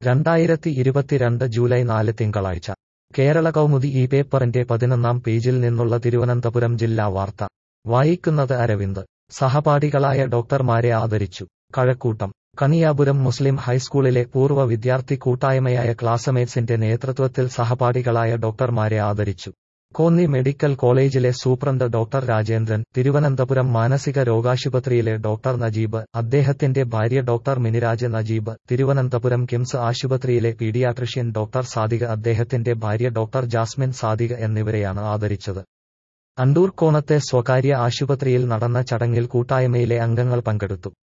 രണ്ടായിരത്തി ഇരുപത്തിരണ്ട് ജൂലൈ നാല് തിങ്കളാഴ്ച കേരള കൗമുദി ഈ പേപ്പറിന്റെ പതിനൊന്നാം പേജിൽ നിന്നുള്ള തിരുവനന്തപുരം ജില്ലാ വാർത്ത വായിക്കുന്നത് അരവിന്ദ് സഹപാഠികളായ ഡോക്ടർമാരെ ആദരിച്ചു കഴക്കൂട്ടം കണിയാപുരം മുസ്ലിം ഹൈസ്കൂളിലെ പൂർവ്വ വിദ്യാർത്ഥി കൂട്ടായ്മയായ ക്ലാസമേറ്റ്സിന്റെ നേതൃത്വത്തിൽ സഹപാഠികളായ ഡോക്ടർമാരെ ആദരിച്ചു കോന്നി മെഡിക്കൽ കോളേജിലെ സൂപ്രണ്ട് ഡോക്ടർ രാജേന്ദ്രൻ തിരുവനന്തപുരം മാനസിക രോഗാശുപത്രിയിലെ ഡോക്ടർ നജീബ് അദ്ദേഹത്തിന്റെ ഭാര്യ ഡോക്ടർ മിനിരാജ് നജീബ് തിരുവനന്തപുരം കിംസ് ആശുപത്രിയിലെ പീഡിയാട്രിഷ്യൻ ഡോക്ടർ സാദിഖ് അദ്ദേഹത്തിന്റെ ഭാര്യ ഡോക്ടർ ജാസ്മിൻ സാദിഖ് എന്നിവരെയാണ് ആദരിച്ചത് അണ്ടൂർ കോണത്തെ സ്വകാര്യ ആശുപത്രിയിൽ നടന്ന ചടങ്ങിൽ കൂട്ടായ്മയിലെ അംഗങ്ങൾ പങ്കെടുത്തു